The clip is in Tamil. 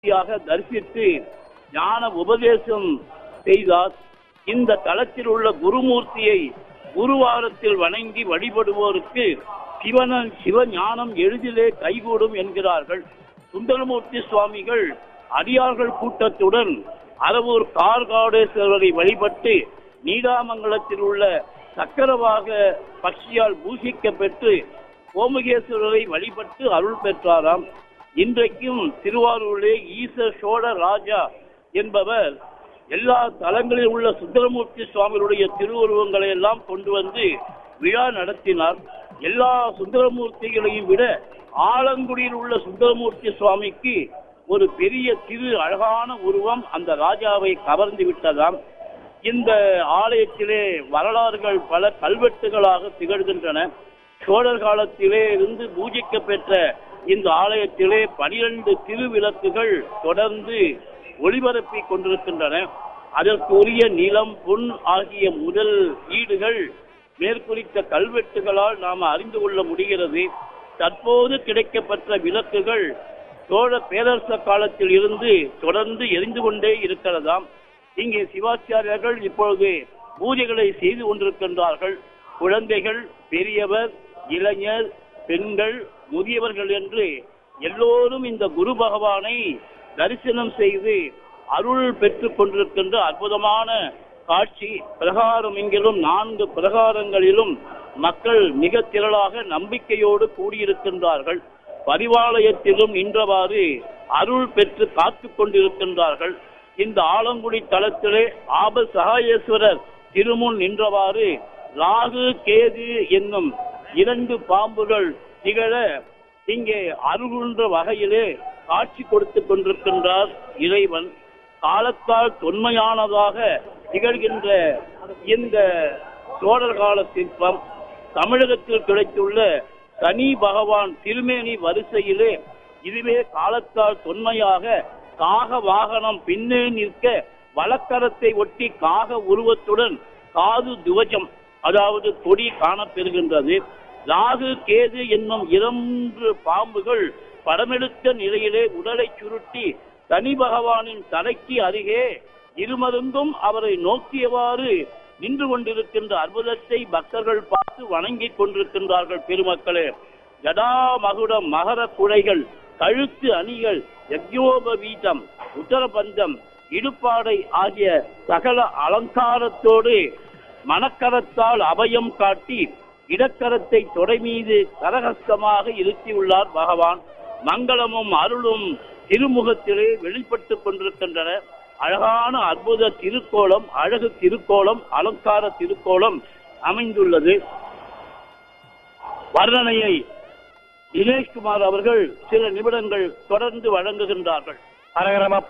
யாக தரிசித்து ஞான உபதேசம் செய்தார் இந்த தலத்தில் உள்ள குருமூர்த்தியை குருவாரத்தில் வணங்கி வழிபடுவோருக்கு சிவன சிவஞானம் எளிதிலே கைகூடும் என்கிறார்கள் சுந்தரமூர்த்தி சுவாமிகள் அடியார்கள் கூட்டத்துடன் அரவூர் கார்காடேஸ்வரரை வழிபட்டு நீடாமங்கலத்தில் உள்ள சக்கரவாக பக்ஷியால் பூசிக்க பெற்று கோமுகேஸ்வரரை வழிபட்டு அருள் பெற்றாராம் இன்றைக்கும் திருவாரூரிலே ஈச சோழ ராஜா என்பவர் எல்லா தலங்களில் உள்ள சுந்தரமூர்த்தி சுவாமிகளுடைய திருவுருவங்களை எல்லாம் கொண்டு வந்து விழா நடத்தினார் எல்லா சுந்தரமூர்த்திகளையும் விட ஆலங்குடியில் உள்ள சுந்தரமூர்த்தி சுவாமிக்கு ஒரு பெரிய திரு அழகான உருவம் அந்த ராஜாவை கவர்ந்து விட்டதாம் இந்த ஆலயத்திலே வரலாறுகள் பல கல்வெட்டுகளாக திகழ்கின்றன சோழர் காலத்திலே இருந்து பூஜிக்க பெற்ற இந்த ஆலயத்திலே பனிரெண்டு திருவிளக்குகள் தொடர்ந்து ஒளிபரப்பிக் கொண்டிருக்கின்றன அதற்கு உரிய நிலம் பொன் ஆகிய முதல் ஈடுகள் மேற்குறித்த கல்வெட்டுகளால் நாம் அறிந்து கொள்ள முடிகிறது தற்போது கிடைக்கப்பெற்ற விளக்குகள் சோழ பேரரச காலத்தில் இருந்து தொடர்ந்து எரிந்து கொண்டே இருக்கிறதாம் இங்கே சிவாச்சாரியர்கள் இப்பொழுது பூஜைகளை செய்து கொண்டிருக்கின்றார்கள் குழந்தைகள் பெரியவர் இளைஞர் பெண்கள் முதியவர்கள் என்று எல்லோரும் இந்த குரு பகவானை தரிசனம் செய்து அருள் பெற்றுக் கொண்டிருக்கின்ற அற்புதமான காட்சி பிரகாரம் எங்கிலும் நான்கு பிரகாரங்களிலும் மக்கள் மிக திரளாக நம்பிக்கையோடு கூடியிருக்கின்றார்கள் பரிவாலயத்திலும் நின்றவாறு அருள் பெற்று காத்துக் கொண்டிருக்கின்றார்கள் இந்த ஆலங்குடி தலத்திலே ஆப சகாயேஸ்வரர் திருமுன் நின்றவாறு ராகு கேது என்னும் இரண்டு பாம்புகள் திகழ இங்கே அருள்கின்ற வகையிலே காட்சி கொடுத்துக் கொண்டிருக்கின்றார் இறைவன் காலத்தால் தொன்மையானதாக திகழ்கின்ற இந்த சோழர் கால சிற்பம் தமிழகத்தில் கிடைத்துள்ள சனி பகவான் திருமேனி வரிசையிலே இதுவே காலத்தால் தொன்மையாக காக வாகனம் பின்னே நிற்க வலக்கரத்தை ஒட்டி காக உருவத்துடன் காது துவஜம் அதாவது கொடி காணப்பெறுகின்றது ராகு கேது என்னும் இரண்டு பாம்புகள் படமெடுத்த நிலையிலே உடலை சுருட்டி சனி பகவானின் தலைக்கு அருகே இருமருந்தும் அவரை நோக்கியவாறு நின்று கொண்டிருக்கின்ற அற்புதத்தை பக்தர்கள் பார்த்து வணங்கிக் கொண்டிருக்கின்றார்கள் பெருமக்களே ஜடா மகுடம் மகர குழைகள் கழுத்து அணிகள் யக்யோபவீதம் உத்தரபந்தம் இடுப்பாடை ஆகிய சகல அலங்காரத்தோடு மணக்கரத்தால் அபயம் காட்டி இடக்கரத்தை தொடை மீது கரகஸ்தமாக இருத்தியுள்ளார் பகவான் மங்களமும் அருளும் திருமுகத்திலே வெளிப்பட்டுக் கொண்டிருக்கின்றன அழகான அற்புத திருக்கோலம் அழகு திருக்கோலம் அலங்கார திருக்கோலம் அமைந்துள்ளது வர்ணனையை தினேஷ்குமார் அவர்கள் சில நிமிடங்கள் தொடர்ந்து வழங்குகின்றார்கள் ஹரஹரம